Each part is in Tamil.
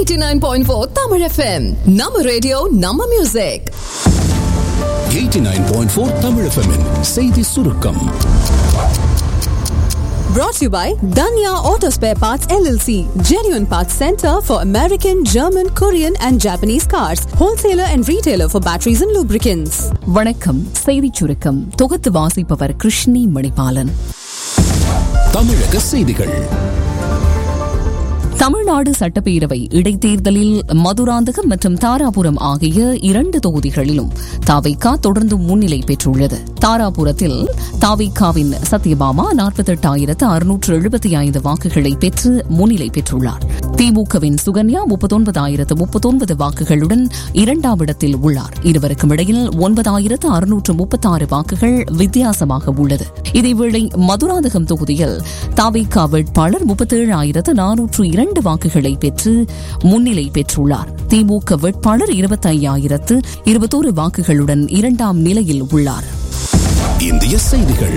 89.4 Tamil FM. நம்ம ரேடியோ நம்ம மியூசிக் 89.4 Tamil FM -இன் செய்தி சுருக்கம் brought to you by Danya Auto Spare Parts LLC, genuine parts center for American, German, Korean and Japanese cars, wholesaler and retailer for batteries and lubricants. வணக்கம் செய்திச் சுருக்கம் தொகுத்து வாசிப்பவர் கிருஷ்ணி மணிபாலன் தமிழக செய்திகள் தமிழ்நாடு சட்டப்பேரவை இடைத்தேர்தலில் மதுராந்தகம் மற்றும் தாராபுரம் ஆகிய இரண்டு தொகுதிகளிலும் தாவைக்கா தொடர்ந்து முன்னிலை பெற்றுள்ளது தாராபுரத்தில் தாவைக்காவின் சத்யபாமா நாற்பத்தெட்டாயிரத்து அறுநூற்று எழுபத்தி ஐந்து வாக்குகளை பெற்று முன்னிலை பெற்றுள்ளார் திமுகவின் சுகன்யா முப்பத்தொன்பதாயிரத்து முப்பத்தொன்பது வாக்குகளுடன் இரண்டாம் இடத்தில் உள்ளார் இருவருக்கும் இடையில் ஒன்பதாயிரத்து அறுநூற்று முப்பத்தாறு வாக்குகள் வித்தியாசமாக உள்ளது இதேவேளை மதுராந்தகம் தொகுதியில் தாவைக்கா வேட்பாளர் முப்பத்தேழாயிரத்து நானூற்று இரண்டு வாக்குகளை பெற்று முன்னிலை பெற்றுள்ளார் திமுக வேட்பாளர் இருபத்தையாயிரத்து இருபத்தோரு வாக்குகளுடன் இரண்டாம் நிலையில் உள்ளார் இந்திய செய்திகள்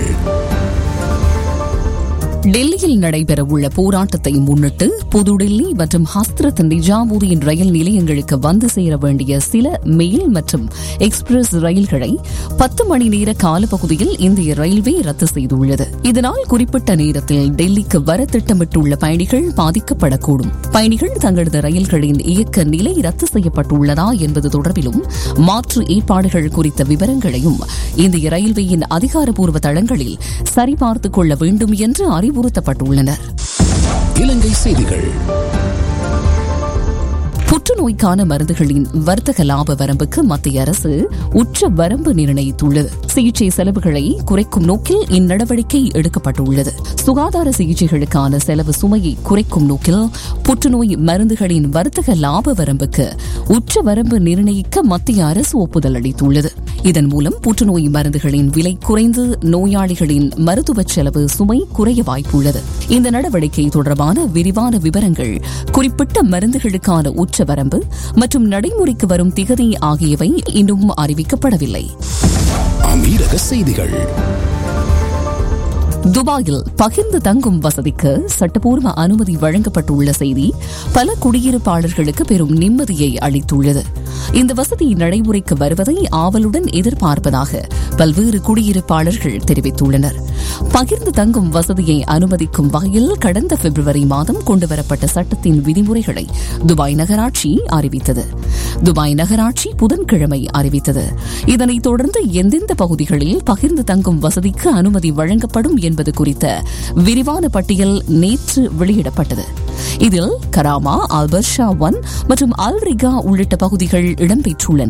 டெல்லியில் நடைபெறவுள்ள போராட்டத்தை முன்னிட்டு புதுடில்லி மற்றும் ஹஸ்ரத் நிஜாமுதீன் ரயில் நிலையங்களுக்கு வந்து சேர வேண்டிய சில மெயில் மற்றும் எக்ஸ்பிரஸ் ரயில்களை பத்து மணி நேர காலப்பகுதியில் இந்திய ரயில்வே ரத்து செய்துள்ளது இதனால் குறிப்பிட்ட நேரத்தில் டெல்லிக்கு வர திட்டமிட்டுள்ள பயணிகள் பாதிக்கப்படக்கூடும் பயணிகள் தங்களது ரயில்களின் இயக்க நிலை ரத்து செய்யப்பட்டுள்ளதா என்பது தொடர்பிலும் மாற்று ஏற்பாடுகள் குறித்த விவரங்களையும் இந்திய ரயில்வேயின் அதிகாரப்பூர்வ தளங்களில் சரிபார்த்துக் கொள்ள வேண்டும் என்று அறிவுறுத்தப்பட்டுள்ளனர் இலங்கை செய்திகள் புற்றுநோய்க்கான மருந்துகளின் வர்த்தக லாப வரம்புக்கு மத்திய அரசு உச்ச வரம்பு நிர்ணயித்துள்ளது சிகிச்சை செலவுகளை குறைக்கும் நோக்கில் இந்நடவடிக்கை எடுக்கப்பட்டுள்ளது சுகாதார சிகிச்சைகளுக்கான செலவு சுமையை குறைக்கும் நோக்கில் புற்றுநோய் மருந்துகளின் வர்த்தக லாப வரம்புக்கு உச்ச வரம்பு நிர்ணயிக்க மத்திய அரசு ஒப்புதல் அளித்துள்ளது இதன் மூலம் புற்றுநோய் மருந்துகளின் விலை குறைந்து நோயாளிகளின் மருத்துவ செலவு சுமை குறைய வாய்ப்புள்ளது இந்த நடவடிக்கை தொடர்பான விரிவான விவரங்கள் குறிப்பிட்ட மருந்துகளுக்கான உச்சவரம்பு மற்றும் நடைமுறைக்கு வரும் திகதி ஆகியவை இன்னும் அறிவிக்கப்படவில்லை அமீரக செய்திகள் துபாயில் பகிர்ந்து தங்கும் வசதிக்கு சட்டப்பூர்வ அனுமதி வழங்கப்பட்டுள்ள செய்தி பல குடியிருப்பாளர்களுக்கு பெரும் நிம்மதியை அளித்துள்ளது இந்த வசதி நடைமுறைக்கு வருவதை ஆவலுடன் எதிர்பார்ப்பதாக பல்வேறு குடியிருப்பாளர்கள் தெரிவித்துள்ளனர் பகிர்ந்து தங்கும் வசதியை அனுமதிக்கும் வகையில் கடந்த பிப்ரவரி மாதம் கொண்டுவரப்பட்ட சட்டத்தின் விதிமுறைகளை துபாய் நகராட்சி அறிவித்தது துபாய் நகராட்சி புதன்கிழமை அறிவித்தது இதனைத் தொடர்ந்து எந்தெந்த பகுதிகளில் பகிர்ந்து தங்கும் வசதிக்கு அனுமதி வழங்கப்படும் என்பது குறித்த விரிவான பட்டியல் நேற்று வெளியிடப்பட்டது இதில் கராமா அல்பர்ஷா ஒன் மற்றும் அல்ரிகா உள்ளிட்ட பகுதிகள் இடம்பெற்றுள்ளன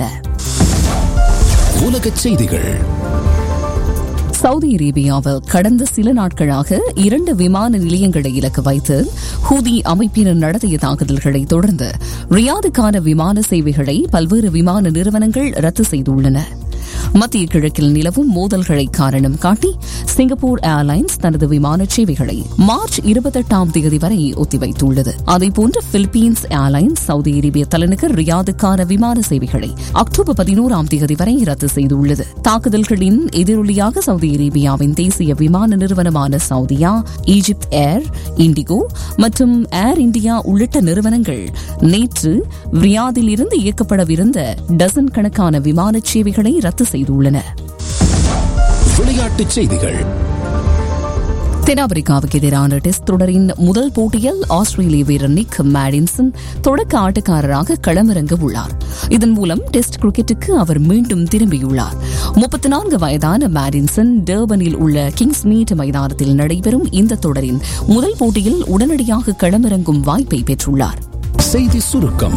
உலக செய்திகள் சவுதி அரேபியாவில் கடந்த சில நாட்களாக இரண்டு விமான நிலையங்களை இலக்கு வைத்து ஹூதி அமைப்பினர் நடத்திய தாக்குதல்களை தொடர்ந்து ரியாதுக்கான விமான சேவைகளை பல்வேறு விமான நிறுவனங்கள் ரத்து செய்துள்ளன மத்திய கிழக்கில் நிலவும் மோதல்களை காரணம் காட்டி சிங்கப்பூர் ஏர்லைன்ஸ் தனது விமான சேவைகளை மார்ச் இருபத்தெட்டாம் தேதி வரை ஒத்திவைத்துள்ளது அதேபோன்று பிலிப்பீன்ஸ் ஏர்லைன்ஸ் சவுதி அரேபிய தலைநகர் ரியாதுக்கான விமான சேவைகளை அக்டோபர் பதினோராம் தேதி வரை ரத்து செய்துள்ளது தாக்குதல்களின் எதிரொலியாக சவுதி அரேபியாவின் தேசிய விமான நிறுவனமான சவுதியா ஈஜிப்த் ஏர் இண்டிகோ மற்றும் ஏர் இந்தியா உள்ளிட்ட நிறுவனங்கள் நேற்று ரியாதில் இருந்து இயக்கப்படவிருந்த டசன் கணக்கான விமான சேவைகளை ரத்து செய்துள்ளன விளையாட்டுச் செய்திகள் தென்னாப்பிரிக்காவுக்கு எதிரான டெஸ்ட் தொடரின் முதல் போட்டியில் ஆஸ்திரேலிய வீரர் நிக் மேடின்சன் தொடக்க ஆட்டக்காரராக களமிறங்க உள்ளார் இதன் மூலம் டெஸ்ட் கிரிக்கெட்டுக்கு அவர் மீண்டும் திரும்பியுள்ளார் முப்பத்தி நான்கு வயதான மேடின்சன் டர்பனில் உள்ள கிங்ஸ் மீட் மைதானத்தில் நடைபெறும் இந்த தொடரின் முதல் போட்டியில் உடனடியாக களமிறங்கும் வாய்ப்பை பெற்றுள்ளார் செய்தி சுருக்கம்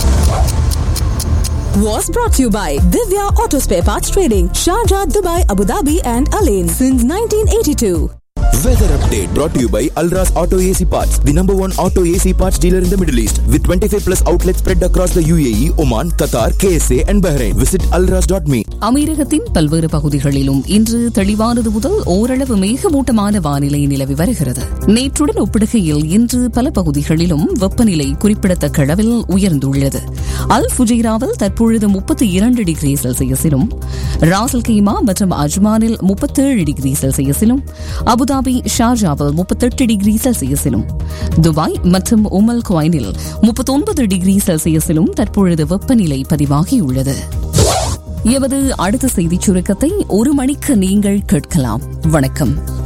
Was brought to you by Divya Auto Spare Parts Trading, Sharjah, Dubai, Abu Dhabi and Alain since 1982. Weather update brought to you by Alras Auto AC Parts, the number one auto AC parts dealer in the Middle East, with 25 plus outlets spread across the UAE, Oman, Qatar, KSA, and Bahrain. Visit alras.me. அமீரகத்தின் பல்வேறு பகுதிகளிலும் இன்று தெளிவானது முதல் ஓரளவு மேகமூட்டமான வானிலை நிலவி வருகிறது நேற்றுடன் ஒப்பிடுகையில் இன்று பல பகுதிகளிலும் வெப்பநிலை குறிப்பிடத்தக்க அளவில் உயர்ந்துள்ளது அல் ஃபுஜைராவில் தற்பொழுது முப்பத்தி இரண்டு டிகிரி செல்சியஸிலும் ராசல் கைமா மற்றும் அஜ்மானில் முப்பத்தேழு டிகிரி செல்சியஸிலும் அபுதாபி அபுதாபி ஷார்ஜாவில் முப்பத்தெட்டு டிகிரி செல்சியஸிலும் துபாய் மற்றும் உமல் குவைனில் முப்பத்தொன்பது டிகிரி செல்சியஸிலும் தற்பொழுது வெப்பநிலை பதிவாகியுள்ளது எமது அடுத்த செய்திச் சுருக்கத்தை ஒரு மணிக்கு நீங்கள் கேட்கலாம் வணக்கம்